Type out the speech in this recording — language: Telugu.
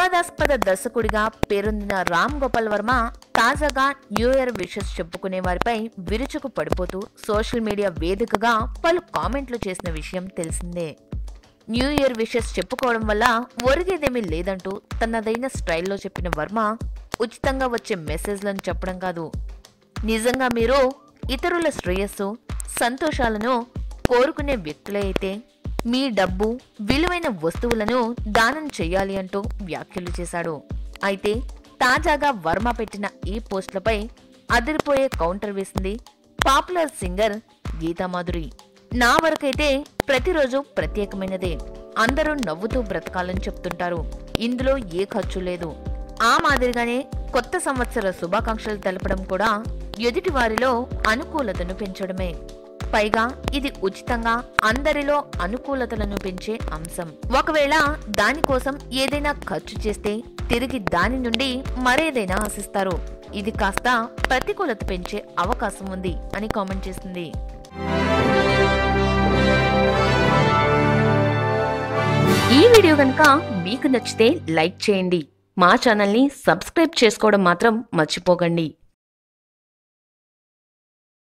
వివాదాస్పద దర్శకుడిగా పేరొందిన రామ్ గోపాల్ వర్మ తాజాగా న్యూ ఇయర్ విషెస్ చెప్పుకునే వారిపై విరుచుకు పడిపోతూ సోషల్ మీడియా వేదికగా పలు కామెంట్లు చేసిన విషయం తెలిసిందే న్యూ ఇయర్ విషెస్ చెప్పుకోవడం వల్ల ఒరిగేదేమీ లేదంటూ తనదైన స్టైల్లో చెప్పిన వర్మ ఉచితంగా వచ్చే మెసేజ్లను చెప్పడం కాదు నిజంగా మీరు ఇతరుల శ్రేయస్సు సంతోషాలను కోరుకునే వ్యక్తులే అయితే మీ డబ్బు విలువైన వస్తువులను దానం చేయాలి అంటూ వ్యాఖ్యలు చేశాడు అయితే తాజాగా వర్మ పెట్టిన ఈ పోస్టులపై అదిరిపోయే కౌంటర్ వేసింది పాపులర్ సింగర్ గీతామాధురి నా వరకైతే ప్రతిరోజు ప్రత్యేకమైనదే అందరూ నవ్వుతూ బ్రతకాలని చెప్తుంటారు ఇందులో ఏ ఖర్చు లేదు ఆ మాదిరిగానే కొత్త సంవత్సర శుభాకాంక్షలు తెలపడం కూడా ఎదుటి వారిలో అనుకూలతను పెంచడమే పైగా ఇది ఉచితంగా అందరిలో అనుకూలతలను పెంచే అంశం ఒకవేళ దానికోసం ఏదైనా ఖర్చు చేస్తే తిరిగి దాని నుండి మరేదైనా ఆశిస్తారు ఇది కాస్త ప్రతికూలత పెంచే అవకాశం ఉంది అని కామెంట్ చేసింది ఈ వీడియో కనుక మీకు నచ్చితే లైక్ చేయండి మా ఛానల్ని సబ్స్క్రైబ్ చేసుకోవడం మాత్రం మర్చిపోకండి